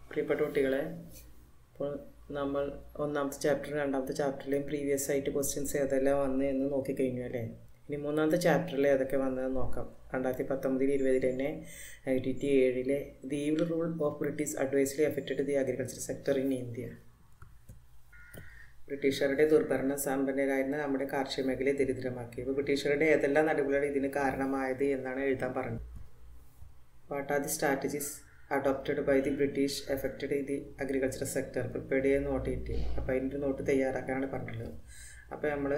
പ്രിയപ്പെട്ട കുട്ടികളെ ഇപ്പോൾ നമ്മൾ ഒന്നാമത്തെ ചാപ്റ്റർ രണ്ടാമത്തെ ചാപ്റ്ററിലെയും പ്രീവിയസ് ആയിട്ട് ക്വസ്റ്റ്യൻസ് ഏതെല്ലാം വന്നു എന്ന് നോക്കിക്കഴിഞ്ഞു അല്ലേ ഇനി മൂന്നാമത്തെ ചാപ്റ്ററിൽ ഏതൊക്കെ വന്നതെന്ന് നോക്കാം രണ്ടായിരത്തി പത്തൊമ്പതിൽ ഇരുപതിൽ തന്നെ ആക്ടിവിറ്റി ഏഴിലെ the evil rule of British adversely affected the agriculture sector in India ബ്രിട്ടീഷുകാരുടെ ദുർഭരണ സമ്പന്നരായിരുന്ന നമ്മുടെ കാർഷിക മേഖലയെ ദരിദ്രമാക്കി ഇപ്പോൾ ബ്രിട്ടീഷുകാരുടെ ഏതെല്ലാം നടപടികളാണ് ഇതിന് കാരണമായത് എന്നാണ് എഴുതാൻ പറഞ്ഞത് what are the strategies adopted by the British affected the agriculture sector prepared ചെയ്ത് നോട്ട് ചെയ്തിട്ട് അപ്പോൾ അതിൻ്റെ നോട്ട് തയ്യാറാക്കാനാണ് പറഞ്ഞിട്ടുള്ളത് അപ്പോൾ നമ്മൾ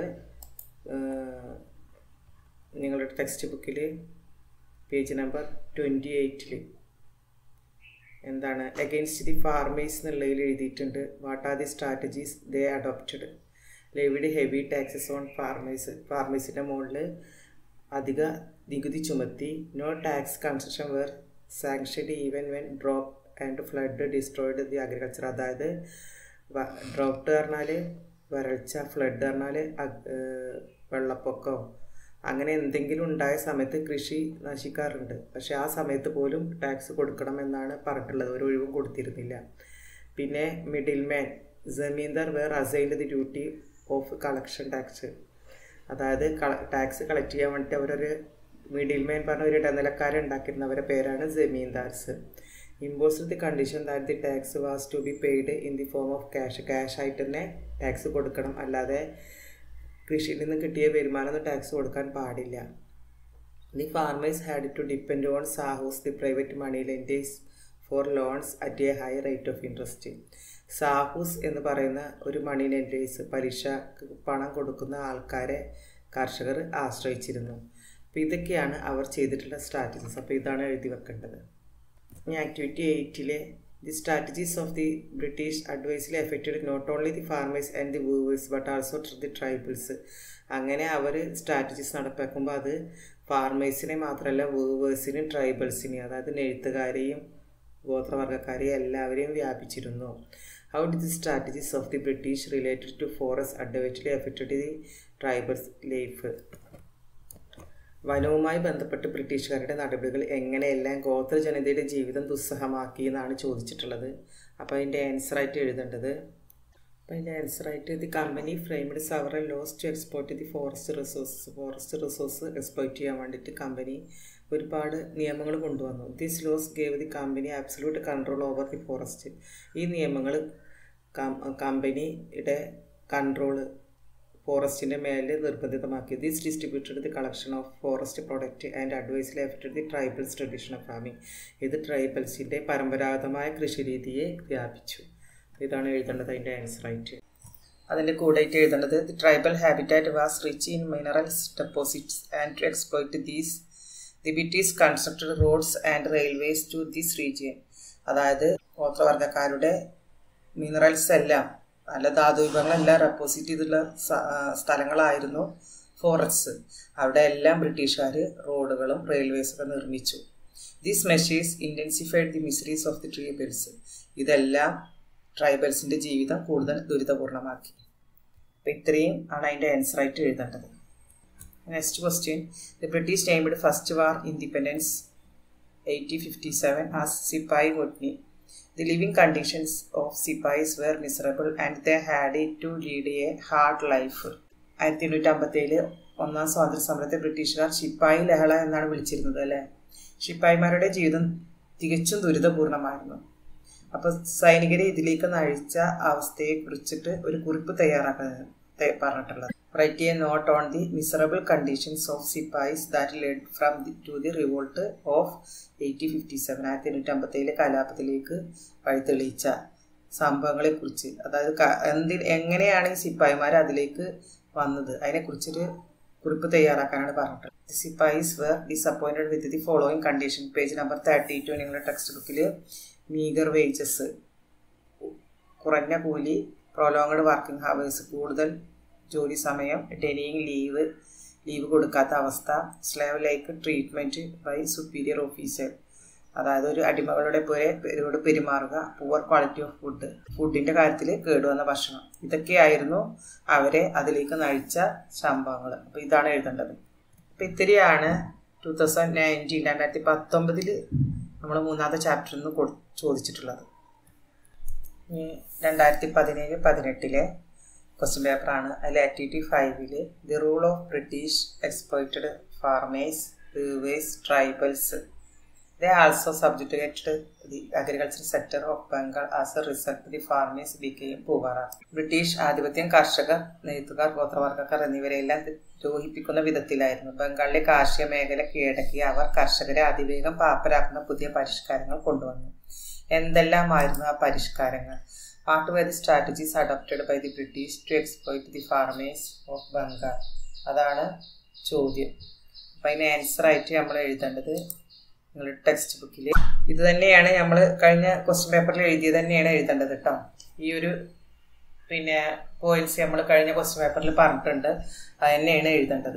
നിങ്ങളുടെ ടെക്സ്റ്റ് ബുക്കിൽ പേജ് നമ്പർ ട്വൻറ്റി എയ്റ്റിൽ എന്താണ് അഗെയിൻസ്റ്റ് ദി ഫാർമേഴ്സ് എന്നുള്ളതിൽ എഴുതിയിട്ടുണ്ട് what are the strategies they adopted levied heavy taxes on farmers ഫാർമേഴ്സിൻ്റെ മുകളിൽ അധിക നികുതി ചുമത്തി no tax concession were sanctioned even when drop and flood destroyed the agriculture അതായത് ഡ്രോപ്പ്ഡ് പറഞ്ഞാൽ വരൾച്ച ഫ്ലഡ് പറഞ്ഞാൽ വെള്ളപ്പൊക്കമോ അങ്ങനെ എന്തെങ്കിലും ഉണ്ടായ സമയത്ത് കൃഷി നശിക്കാറുണ്ട് പക്ഷെ ആ സമയത്ത് പോലും ടാക്സ് കൊടുക്കണമെന്നാണ് പറഞ്ഞിട്ടുള്ളത് ഒരു ഒഴിവും കൊടുത്തിരുന്നില്ല പിന്നെ middleman zamindar were assigned the duty of collection tax അതായത് ടാക്സ് കളക്ട് ചെയ്യാൻ വേണ്ടിയിട്ട് അവരൊരു മിഡിൽ മാൻ പറഞ്ഞ ഒരു ഇടനിലക്കാരെ ഉണ്ടാക്കിയിരുന്നവരുടെ പേരാണ് zamindars impose the condition that the tax was to be paid in the form of cash cash ആയിട്ട് തന്നെ ടാക്സ് കൊടുക്കണം അല്ലാതെ കൃഷിയിൽ നിന്ന് കിട്ടിയ വരുമാനം ടാക്സ് കൊടുക്കാൻ പാടില്ല the farmers had to depend on sahus the private money lenders for loans at a high rate of interest sahus എന്ന് പറയുന്ന ഒരു മണി ലെൻഡേഴ്സ് പലിശ പണം കൊടുക്കുന്ന ആൾക്കാരെ കർഷകർ ആശ്രയിച്ചിരുന്നു അപ്പോൾ ഇതൊക്കെയാണ് അവർ ചെയ്തിട്ടുള്ള സ്ട്രാറ്റജീസ് അപ്പോൾ ഇതാണ് എഴുതി വെക്കേണ്ടത് ഇനി ആക്ടിവിറ്റി എയ്റ്റിലെ the strategies of the British adversely affected not only the farmers and the weavers but also the tribals അങ്ങനെ അവർ സ്ട്രാറ്റജീസ് നടപ്പാക്കുമ്പോൾ അത് ഫാർമേഴ്സിനെ മാത്രമല്ല വൂവേഴ്സിനും ട്രൈബിൾസിനെയും അതായത് നെഴുത്തുകാരെയും ഗോത്രവർഗ്ഗക്കാരെയും എല്ലാവരെയും വ്യാപിച്ചിരുന്നു how did the strategies of the British related to forest adversely affected the tribals life വനവുമായി ബന്ധപ്പെട്ട് ബ്രിട്ടീഷുകാരുടെ നടപടികൾ എങ്ങനെയെല്ലാം ഗോത്ര ജനതയുടെ ജീവിതം ദുസ്സഹമാക്കി എന്നാണ് ചോദിച്ചിട്ടുള്ളത് അപ്പോൾ അതിൻ്റെ ആൻസറായിട്ട് എഴുതേണ്ടത് അപ്പോൾ അതിൻ്റെ ആൻസറായിട്ട് the company framed several laws to export the forest resources forest resource exploit ചെയ്യാൻ വേണ്ടിയിട്ട് കമ്പനി ഒരുപാട് നിയമങ്ങൾ കൊണ്ടുവന്നു this laws gave the company absolute control over the forest ഈ നിയമങ്ങൾ കമ്പനിയുടെ കൺട്രോള് ഫോറസ്റ്റിൻ്റെ മേലെ നിർബന്ധിതമാക്കി this distributed the collection of forest product and adversely ലെഫ്റ്റഡ് the tribals tradition of farming ഇത് ട്രൈബൽസിൻ്റെ പരമ്പരാഗതമായ കൃഷിരീതിയെ വ്യാപിച്ചു ഇതാണ് എഴുതേണ്ടത് അതിൻ്റെ ആൻസറായിട്ട് അതിൻ്റെ കൂടെയായിട്ട് എഴുതേണ്ടത് the tribal habitat was rich in minerals deposits and to exploit these the British constructed roads and railways to this region അതായത് ഗോത്രവർഗ്ഗക്കാരുടെ മിനറൽസ് എല്ലാം നല്ല ധാതുവിഭവങ്ങളെല്ലാം റെപ്പോസിറ്റ് ചെയ്തിട്ടുള്ള സ്ഥലങ്ങളായിരുന്നു ഫോറസ്റ്റ് അവിടെ എല്ലാം ബ്രിട്ടീഷുകാർ റോഡുകളും റെയിൽവേസൊക്കെ നിർമ്മിച്ചു these measures intensified the miseries of the tribals ഇതെല്ലാം ട്രൈബൽസിൻ്റെ ജീവിതം കൂടുതൽ ദുരിതപൂർണമാക്കി അപ്പം ഇത്രയും ആണ് അതിൻ്റെ ആൻസറായിട്ട് എഴുതേണ്ടത് next question the British termed first war independence eighteen fifty seven as sepoy ഗൊട്നി The living conditions of Sipais were miserable and they had to lead a hard life. ആയിരത്തി എണ്ണൂറ്റി അമ്പത്തേഴില് ഒന്നാം സ്വാതന്ത്ര്യ സമരത്തെ ബ്രിട്ടീഷുകാർ ശിപ്പായി ലഹള എന്നാണ് വിളിച്ചിരുന്നത് അല്ലേ ശിപ്പായിമാരുടെ ജീവിതം തികച്ചും ദുരിതപൂർണമായിരുന്നു അപ്പോൾ സൈനികരെ ഇതിലേക്ക് നഴിച്ച അവസ്ഥയെ കുറിച്ചിട്ട് ഒരു കുറിപ്പ് തയ്യാറാക്കാൻ പറഞ്ഞിട്ടുള്ളത് write a note on the miserable conditions of sepoys that led from the to the revolt of eighteen fifty seven ആയിരത്തി എണ്ണൂറ്റി അമ്പത്തേഴിലെ കലാപത്തിലേക്ക് വഴിതെളിയിച്ച സംഭവങ്ങളെക്കുറിച്ച് അതായത് എന്തിൽ എങ്ങനെയാണ് ഈ സിപ്പായിമാർ അതിലേക്ക് വന്നത് അതിനെക്കുറിച്ചൊരു കുറിപ്പ് തയ്യാറാക്കാനാണ് പറഞ്ഞിട്ടുള്ളത് sepoys were disappointed with the following condition page number thirty two നിങ്ങളുടെ ടെക്സ്റ്റ് ബുക്കിൽ മീഗർ വേജസ് കുറഞ്ഞ കൂലി പ്രൊലോങ്ഡ് വർക്കിംഗ് ഹവേഴ്സ് കൂടുതൽ ജോലി സമയം ഡെനിയിങ് ലീവ് ലീവ് കൊടുക്കാത്ത അവസ്ഥ slave like treatment by superior officer അതായത് ഒരു അടിമകളുടെ പോലെ ഇവരോട് പെരുമാറുക പുവർ ക്വാളിറ്റി ഓഫ് ഫുഡ് ഫുഡിൻ്റെ കാര്യത്തിൽ കേടുവന്ന ഭക്ഷണം ഇതൊക്കെയായിരുന്നു അവരെ അതിലേക്ക് നയിച്ച സംഭവങ്ങൾ അപ്പോൾ ഇതാണ് എഴുതേണ്ടത് അപ്പോൾ ഇത്തിരിയാണ് ടു തൗസൻഡ് നയൻറ്റീൻ രണ്ടായിരത്തി പത്തൊമ്പതിൽ നമ്മൾ മൂന്നാമത്തെ ചാപ്റ്ററിൽ നിന്ന് കൊടു ചോദിച്ചിട്ടുള്ളത് ഇനി രണ്ടായിരത്തി പതിനേഴ് പതിനെട്ടിലെ ക്വസ്റ്റ്യൻ പേപ്പറാണ് അതിൽ ആക്ടിവിറ്റി ഫൈവില് the rule of British exploited farmers weavers tribals They also subjugated the agricultural sector of Bengal as a result the farmers became poorer. British ആധിപത്യം കർഷകർ നെയ്ത്തുകാർ ഗോത്രവർഗ്ഗക്കാർ എന്നിവരെല്ലാം ദ്രോഹിപ്പിക്കുന്ന വിധത്തിലായിരുന്നു ബംഗാളിലെ കാർഷിക മേഖല കീഴടക്കി അവർ കർഷകരെ അതിവേഗം പാപ്പരാക്കുന്ന പുതിയ പരിഷ്കാരങ്ങൾ കൊണ്ടുവന്നു എന്തെല്ലാമായിരുന്നു ആ പരിഷ്കാരങ്ങൾ what were the strategies adopted by the British to exploit the farmers of Bengal അതാണ് ചോദ്യം അപ്പം അതിന് ആൻസർ ആയിട്ട് നമ്മൾ എഴുതേണ്ടത് നിങ്ങളുടെ ടെക്സ്റ്റ് ബുക്കിൽ ഇത് തന്നെയാണ് നമ്മൾ കഴിഞ്ഞ ക്വസ്റ്റ്യൻ പേപ്പറിൽ എഴുതിയത് തന്നെയാണ് എഴുതേണ്ടത് കേട്ടോ ഈ ഒരു പിന്നെ പോയിന്റ്സ് നമ്മൾ കഴിഞ്ഞ ക്വസ്റ്റ്യൻ പേപ്പറിൽ പറഞ്ഞിട്ടുണ്ട് അത് തന്നെയാണ് എഴുതേണ്ടത്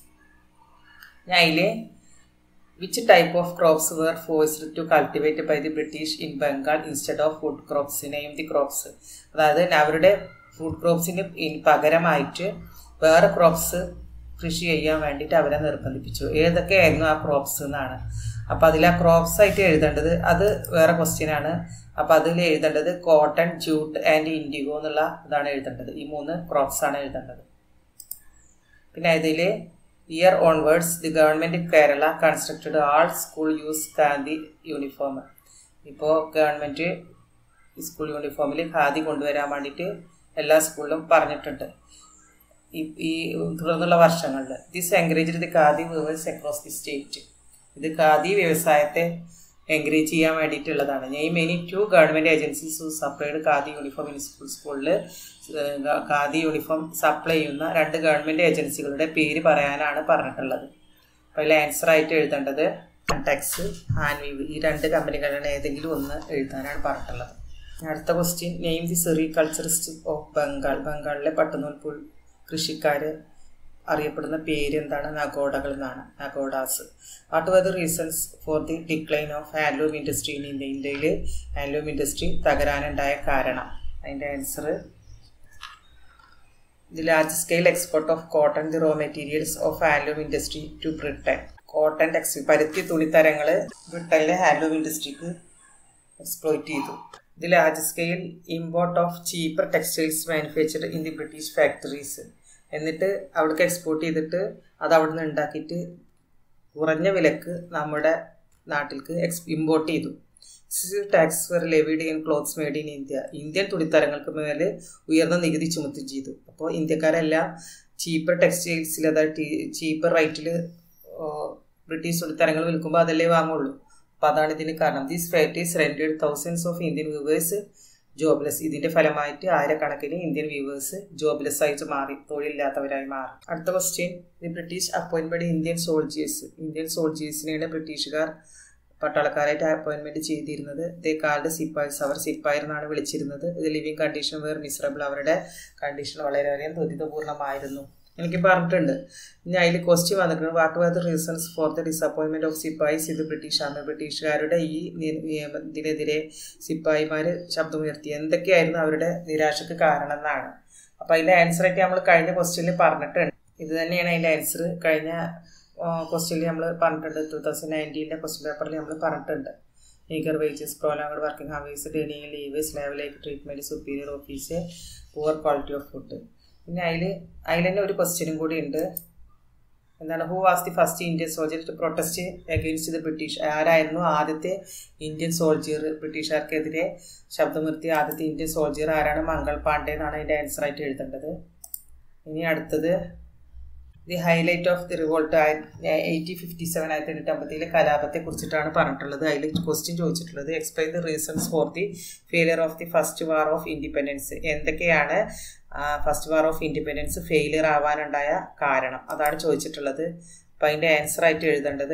ഞാൻ അതിൽ which type of crops were forced to cultivate by the British in Bengal instead of food crops name the crops അതായത് അവരുടെ ഫുഡ് ക്രോപ്സിന് പകരമായിട്ട് വേറെ ക്രോപ്സ് കൃഷി ചെയ്യാൻ വേണ്ടിയിട്ട് അവരെ നിർബന്ധിപ്പിച്ചു ഏതൊക്കെയായിരുന്നു ആ ക്രോപ്സ് എന്നാണ് അപ്പോൾ അതിൽ ആ ക്രോപ്സ് ആയിട്ട് എഴുതേണ്ടത് അത് വേറെ ക്വസ്റ്റ്യൻ ആണ് അപ്പോൾ അതിൽ എഴുതേണ്ടത് കോട്ടൺ ജൂട്ട് ആൻഡ് ഇൻഡിഗോ എന്നുള്ള ഇതാണ് എഴുതേണ്ടത് ഈ മൂന്ന് ക്രോപ്സ് ആണ് എഴുതേണ്ടത് പിന്നെ ഇതിൽ year onwards the government Kerala constructed all school use khadi uniform ഇപ്പോൾ ഗവൺമെൻറ് സ്കൂൾ യൂണിഫോമിൽ ഖാദി കൊണ്ടുവരാൻ വേണ്ടിയിട്ട് എല്ലാ സ്കൂളിലും പറഞ്ഞിട്ടുണ്ട് ഈ ഈ തുടർന്നുള്ള വർഷങ്ങളിൽ this encourage the khadi weavers across the state ഇത് ഖാദി വ്യവസായത്തെ എൻകറേജ് ചെയ്യാൻ വേണ്ടിയിട്ടുള്ളതാണ് ഞാൻ ഈ many to government agencies supplied khadi uniform in school സ്കൂളിൽ ഖാദി യൂണിഫോം സപ്ലൈ ചെയ്യുന്ന രണ്ട് ഗവൺമെൻറ് ഏജൻസികളുടെ പേര് പറയാനാണ് പറഞ്ഞിട്ടുള്ളത് അപ്പോൾ അതിൽ ആൻസർ ആയിട്ട് എഴുതേണ്ടത് ടെക്സ് ഹാൻവീവ് ഈ രണ്ട് കമ്പനികളുടെ ഏതെങ്കിലും ഒന്ന് എഴുതാനാണ് പറഞ്ഞിട്ടുള്ളത് അടുത്ത question name the sericulturist of Bengal ബംഗാളിലെ പട്ടുനൂൽ കൃഷിക്കാർ അറിയപ്പെടുന്ന പേര് എന്താണ് നഗോഡകൾ എന്നാണ് nagodas what were the reasons for the decline of handloom industry in India ഇന്ത്യയിൽ ഹാൻഡ്ലൂം ഇൻഡസ്ട്രി തകരാനുണ്ടായ കാരണം അതിൻ്റെ answer the large scale export of cotton the raw materials of handloom industry to Britain cotton ടെക്സ് പരുത്തി തുണിത്തരങ്ങൾ ബ്രിട്ടനിലെ ഹാൻഡ്ലൂം ഇൻഡസ്ട്രിക്ക് exploit ചെയ്തു the large scale import of cheaper textiles manufactured in the British factories എന്നിട്ട് അവിടേക്ക് എക്സ്പോർട്ട് ചെയ്തിട്ട് അത് അവിടെ നിന്ന് ഉണ്ടാക്കിയിട്ട് കുറഞ്ഞ വിലക്ക് നമ്മുടെ നാട്ടിലേക്ക് എക്സ് ഇമ്പോർട്ട് ചെയ്തു tax for levied in clothes made in India Indian തുണിത്തരങ്ങൾക്ക് മേലെ ഉയർന്ന നികുതി ചുമത്തി ചെയ്തു അപ്പോൾ ഇന്ത്യക്കാരെല്ലാം ചീപ്പർ ടെക്സ്റ്റൈൽസിൽ അതായത് ചീപ്പർ റേറ്റിൽ ബ്രിട്ടീഷ് തുണിത്തരങ്ങൾ വിൽക്കുമ്പോൾ അതല്ലേ വാങ്ങുള്ളൂ അപ്പോൾ അതാണ് ഇതിന് കാരണം these factories rendered thousands of Indian weavers jobless ഇതിന്റെ ഫലമായിട്ട് ആയിരക്കണക്കിന് ഇന്ത്യൻ വ്യൂവേഴ്സ് ജോബ്ലെസ് ആയിട്ട് മാറി തൊഴിലില്ലാത്തവരായി മാറി അടുത്ത ക്വസ്റ്റ്യൻ ദി ബ്രിട്ടീഷ് അപ്പോയിൻമെന്റ് ഇന്ത്യൻ സോൾജിയേഴ്സ് ഇന്ത്യൻ സോൾജിയേഴ്സിനെയാണ് ബ്രിട്ടീഷുകാർ പട്ടാളക്കാരായിട്ട് അപ്പോയിൻമെന്റ് ചെയ്തിരുന്നത് ദേ കാൽഡ് സിപ്പായ്സ് അവർ സിപ്പായർ എന്നാണ് വിളിച്ചിരുന്നത് ഇത് ലിവിങ് കണ്ടീഷൻ വേർ മിസറബിൾ അവരുടെ കണ്ടീഷൻ വളരെയധികം ദുരിതപൂർണ്ണമായിരുന്നു എനിക്ക് പറഞ്ഞിട്ടുണ്ട് ഇനി അതിൽ ക്വസ്റ്റ്യൻ വന്നിട്ടുണ്ട് what were the reasons for the disappointment of sepoys ഇത് ബ്രിട്ടീഷ് ആർമി ബ്രിട്ടീഷുകാരുടെ ഈ നിയമത്തിനെതിരെ സിപ്പായിമാർ ശബ്ദമുയർത്തി എന്തൊക്കെയായിരുന്നു അവരുടെ നിരാശക്ക് കാരണം എന്നാണ് അപ്പോൾ അതിൻ്റെ ആൻസറൊക്കെ നമ്മൾ കഴിഞ്ഞ ക്വസ്റ്റ്യനിൽ പറഞ്ഞിട്ടുണ്ട് ഇത് തന്നെയാണ് അതിൻ്റെ ആൻസർ കഴിഞ്ഞ ക്വസ്റ്റ്യനിൽ നമ്മൾ പറഞ്ഞിട്ടുണ്ട് ടു തൗസൻഡ് നയൻറ്റീൻ്റെ ക്വസ്റ്റ്യൻ പേപ്പറിൽ നമ്മൾ പറഞ്ഞിട്ടുണ്ട് meagre wages prolonged working hours denying leaves ലെവലേക്ക് treatment superior office poor quality of food പിന്നെ അതിൽ അതിൽ തന്നെ ഒരു ക്വസ്റ്റ്യനും കൂടി ഉണ്ട് എന്താണ് who was the first Indian soldier to protest against the British ആരായിരുന്നു ആദ്യത്തെ ഇന്ത്യൻ സോൾജിയർ ബ്രിട്ടീഷുകാർക്കെതിരെ ശബ്ദമുയർത്തിയ ആദ്യത്തെ ഇന്ത്യൻ സോൾജിയർ ആരാണ് മംഗൾ പാണ്ഡെ എന്നാണ് അതിൻ്റെ ആൻസർ ആയിട്ട് എഴുതേണ്ടത് ഇനി അടുത്തത് the highlight of the revolt eighty fifty seven ആയിരത്തി എണ്ണൂറ്റമ്പത്തിലെ കലാപത്തെ കുറിച്ചിട്ടാണ് പറഞ്ഞിട്ടുള്ളത് അതിൽ ക്വസ്റ്റ്യൻ ചോദിച്ചിട്ടുള്ളത് explain the reasons for the failure of the first war of independence എന്തൊക്കെയാണ് first war of independence failure ആവാനുണ്ടായ കാരണം അതാണ് ചോദിച്ചിട്ടുള്ളത് അപ്പം അതിൻ്റെ ആൻസർ ആയിട്ട് എഴുതേണ്ടത്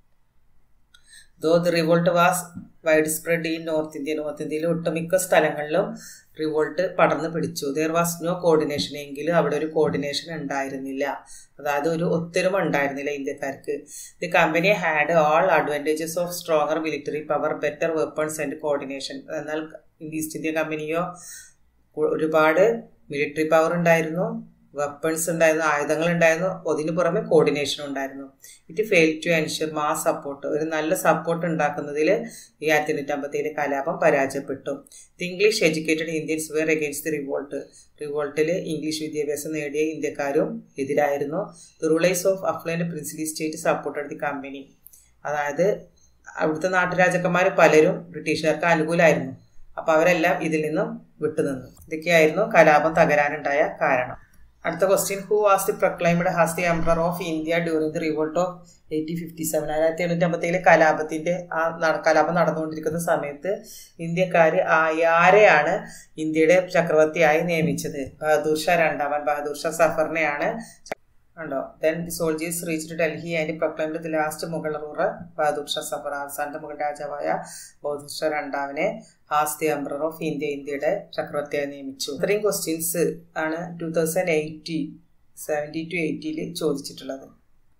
though the revolt was wide spread in north India north ഇന്ത്യയിലെ ഒട്ടുമിക്ക സ്ഥലങ്ങളിലും റിവോൾട്ട് പടർന്നു പിടിച്ചു ദർ വാസ് നോ കോർഡിനേഷൻ എങ്കിലും അവിടെ ഒരു കോർഡിനേഷൻ ഉണ്ടായിരുന്നില്ല അതായത് ഒരു ഒത്തൊരുമ ഉണ്ടായിരുന്നില്ല ഇന്ത്യക്കാർക്ക് the company had all advantages of stronger military power better weapons and coordination എന്നാൽ ഈസ്റ്റ് ഇന്ത്യ കമ്പനിയോ ഒരുപാട് മിലിറ്ററി പവർ ഉണ്ടായിരുന്നു വെപ്പൺസ് ഉണ്ടായിരുന്നു ആയുധങ്ങൾ ഉണ്ടായിരുന്നു അതിന് പുറമെ കോർഡിനേഷൻ ഉണ്ടായിരുന്നു it fail to ensure mass support ഒരു നല്ല സപ്പോർട്ട് ഉണ്ടാക്കുന്നതിൽ ഈ ആയിരത്തി എണ്ണൂറ്റമ്പത്തിലെ കലാപം പരാജയപ്പെട്ടു the English educated Indians were against the revolt റിവോൾട്ടിൽ ഇംഗ്ലീഷ് വിദ്യാഭ്യാസം നേടിയ ഇന്ത്യക്കാരും എതിരായിരുന്നു ദി റൂളേഴ്സ് ഓഫ് അഫ്ലൈൻഡ് princely state supported the company അതായത് അവിടുത്തെ നാട്ടുരാജാക്കന്മാർ പലരും ബ്രിട്ടീഷുകാർക്ക് അനുകൂലമായിരുന്നു അപ്പോൾ അവരെല്ലാം ഇതിൽ നിന്നും വിട്ടുനിന്നു ഇതൊക്കെയായിരുന്നു കലാപം തകരാനുണ്ടായ കാരണം അടുത്ത question who was the proclaimed as the emperor of India during the revolt of eighteen fifty seven ആയിരത്തി എണ്ണൂറ്റമ്പത്തേഴിലെ കലാപത്തിന്റെ ആ കലാപം നടന്നുകൊണ്ടിരിക്കുന്ന സമയത്ത് ഇന്ത്യക്കാർ ആരെയാണ് ഇന്ത്യയുടെ ചക്രവർത്തിയായി നിയമിച്ചത് ബഹദൂർ ഷാ രണ്ടാമൻ ബഹദൂർ ഷാ സഫറിനെയാണ് ഉണ്ടോ then the soldiers reached Delhi and proclaimed the last Mughal ruler Bahadur Shah Zafar അവസാനത്തെ മുഗൾ രാജാവായ ബഹദൂർ ഷാ രണ്ടാമനെ as the emperor of India ഇന്ത്യയുടെ ചക്രവർത്തിയായി നിയമിച്ചു ഇത്രയും ക്വസ്റ്റ്യൻസ് ആണ് two thousand eighty seventy two എയ്റ്റിയിൽ ചോദിച്ചിട്ടുള്ളത്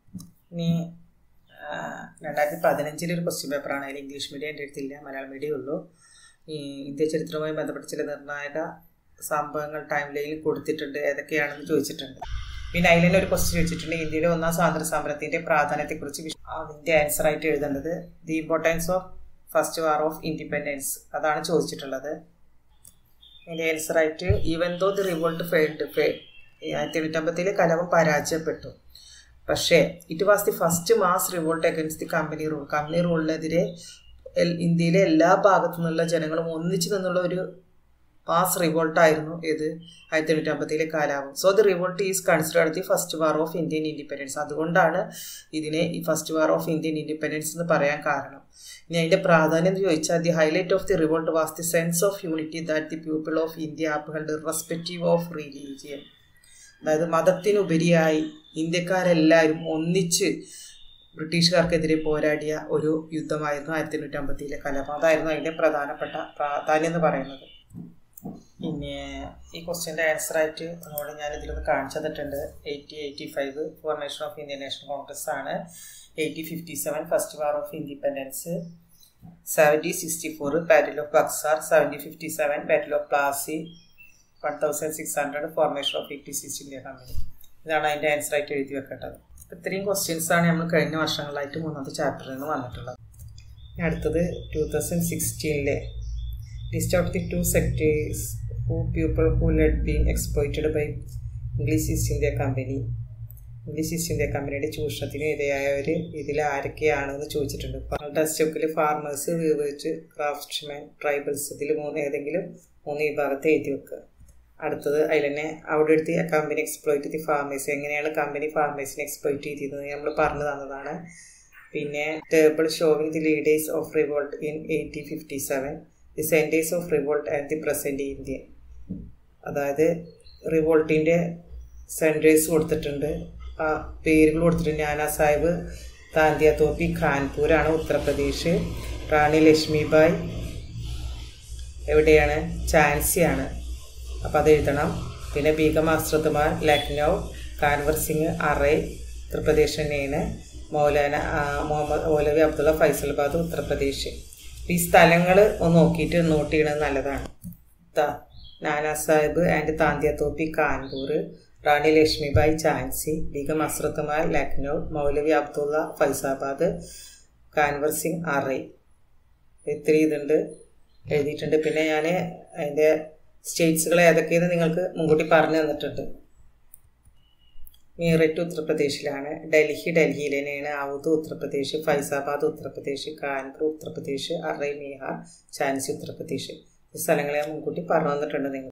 ഇനി രണ്ടായിരത്തി പതിനഞ്ചിലൊരു ക്വസ്റ്റ്യൻ പേപ്പറാണ് അതിൽ ഇംഗ്ലീഷ് മീഡിയം എൻ്റെ അടുത്തില്ല മലയാളം മീഡിയം ഉള്ളൂ ഈ ഇന്ത്യ ചരിത്രവുമായി ബന്ധപ്പെട്ട ചില നിർണായക സംഭവങ്ങൾ ടൈം ലൈനിൽ കൊടുത്തിട്ടുണ്ട് ഏതൊക്കെയാണെന്ന് ചോദിച്ചിട്ടുണ്ട് പിന്നെ അതിൽ തന്നെ ഒരു ക്വസ്റ്റ്യൻ വെച്ചിട്ടുണ്ട് ഇന്ത്യയിലെ ഒന്നാം സ്വാതന്ത്ര്യ സമരത്തിന്റെ പ്രാധാന്യത്തെക്കുറിച്ച് അതിന്റെ ആൻസർ ആയിട്ട് എഴുതേണ്ടത് the importance of first war of independence അതാണ് ചോദിച്ചിട്ടുള്ളത് അതിന്റെ ആൻസർ ആയിട്ട് even though the revolt failed fail ആയിരത്തി എണ്ണൂറ്റമ്പത്തിലെ കലാപം പരാജയപ്പെട്ടു പക്ഷേ it was the first mass revolt against the company rule company റൂളിനെതിരെ ഇന്ത്യയിലെ എല്ലാ ഭാഗത്തു നിന്നുള്ള ജനങ്ങളും ഒന്നിച്ചു നിന്നുള്ള ഒരു മാസ് റിവോൾട്ട് ആയിരുന്നു ഇത് ആയിരത്തി എണ്ണൂറ്റി അമ്പത്തിലെ കാലാപം so the revolt is considered the first war of Indian independence അതുകൊണ്ടാണ് ഇതിനെ ഈ first war of Indian independence എന്ന് പറയാൻ കാരണം ഇനി അതിൻ്റെ പ്രാധാന്യം എന്ന് ചോദിച്ചാൽ the highlight of the revolt was the sense of unity that the people of India upheld respective of religion അതായത് മതത്തിനുപരിയായി ഇന്ത്യക്കാരെല്ലാവരും ഒന്നിച്ച് ബ്രിട്ടീഷുകാർക്കെതിരെ പോരാടിയ ഒരു യുദ്ധമായിരുന്നു ആയിരത്തി എണ്ണൂറ്റി അമ്പത്തിയിലെ കലാപം അതായിരുന്നു അതിൻ്റെ പ്രധാനപ്പെട്ട പ്രാധാന്യം എന്ന് പറയുന്നത് പിന്നെ ഈ ക്വസ്റ്റ്യൻ്റെ ആൻസർ ആയിട്ട് ഒന്നുകൂടെ ഞാൻ ഇതിലൊന്ന് കാണിച്ചു തന്നിട്ടുണ്ട് eighty eighty five formation of Indian National Congress ആണ് eighty fifty seven first war of independence seventy sixty four battle of Buxar seventy fifty seven battle of Plassey one thousand six hundred formation of eighty six India company ഇതാണ് അതിൻ്റെ answer ആയിട്ട് എഴുതി വെക്കേണ്ടത് ഇത്രയും questions ആണ് നമ്മൾ കഴിഞ്ഞ വർഷങ്ങളായിട്ട് മൂന്നാമത്തെ ചാപ്റ്ററിൽ നിന്ന് വന്നിട്ടുള്ളത് അടുത്തത് ടൂ തൗസൻഡ് സിക്സ്റ്റീനിലെ list out the two sectors who people who led being exploited by English east India company English east India കമ്പനിയുടെ ചൂഷണത്തിന് ഇരയായവർ ഇതിൽ ആരൊക്കെയാണെന്ന് ചോദിച്ചിട്ടുണ്ട് ടെക്സ്റ്റ് ബുക്കിൽ ഫാർമേഴ്സ് വീവേഴ്സ് ക്രാഫ്റ്റ്സ്മാൻ ട്രൈബൽസ് ഇതിൽ മൂന്ന് ഏതെങ്കിലും മൂന്ന് വിഭാഗത്തെ എഴുതി വെക്കുക അടുത്തത് അതിൽ തന്നെ അവിടെ എടുത്ത് കമ്പനി എക്സ്പ്ലോയിറ്റ് ദി ഫാർമേഴ്സ് എങ്ങനെയാണ് കമ്പനി ഫാർമേഴ്സിനെ എക്സ്പ്ലോയിറ്റ് ചെയ്തിരുന്നത് നമ്മൾ പറഞ്ഞു തന്നതാണ് പിന്നെ table showing the leaders of revolt in eighteen fifty seven the centres of revolt and the present India അതായത് റിവോൾട്ടിൻ്റെ സെൻറ്റേഴ്സ് കൊടുത്തിട്ടുണ്ട് ആ പേരുകൾ കൊടുത്തിട്ടുണ്ട് നാനാ സാഹിബ് താന്തിയ തോപ്പി കാൺപൂരാണ് ഉത്തർപ്രദേശ് റാണി ലക്ഷ്മിബായ് എവിടെയാണ് ഝാൻസിയാണ് അപ്പോൾ അത് എഴുതണം പിന്നെ ബീഗം അസ്രത്തുമാർ ലക്നൗ കാൻവർ സിംഗ് അറേ ഉത്തർപ്രദേശ് തന്നെയാണ് മൗലാന മുഹമ്മദ് മൗലവി അബ്ദുള്ള ഫൈസൽബാദ് ഉത്തർപ്രദേശ് ഈ സ്ഥലങ്ങൾ ഒന്ന് നോക്കിയിട്ട് നോട്ട് ചെയ്യണത് നല്ലതാണ് നാനാ സാഹിബ് ആൻഡ് താന്തിയ തോപ്പി കാൺപൂർ റാണി ലക്ഷ്മിബായ് ഝാൻസി ബീഗം അസ്രത്തുമാർ ലക്നൗ മൗലവി അബ്ദുള്ള ഫൈസാബാദ് കാൻവർ സിംഗ് അറേ ഇത്രയും ഇതുണ്ട് എഴുതിയിട്ടുണ്ട് പിന്നെ ഞാൻ അതിൻ്റെ സ്റ്റേറ്റ്സുകൾ ഏതൊക്കെയെന്ന് നിങ്ങൾക്ക് മുൻകൂട്ടി പറഞ്ഞു തന്നിട്ടുണ്ട് മീററ്റ് ഉത്തർപ്രദേശിലാണ് ഡൽഹി ഡൽഹിയിൽ തന്നെയാണ് ഔദ് ഉത്തർപ്രദേശ് ഫൈസാബാദ് ഉത്തർപ്രദേശ് കാൻപൂർ ഉത്തർപ്രദേശ് അറൈ ബീഹാർ ഝാൻസി ഉത്തർപ്രദേശ് ഈ സ്ഥലങ്ങളെ ഞാൻ മുൻകൂട്ടി പറഞ്ഞു തന്നിട്ടുണ്ട് നിങ്ങൾ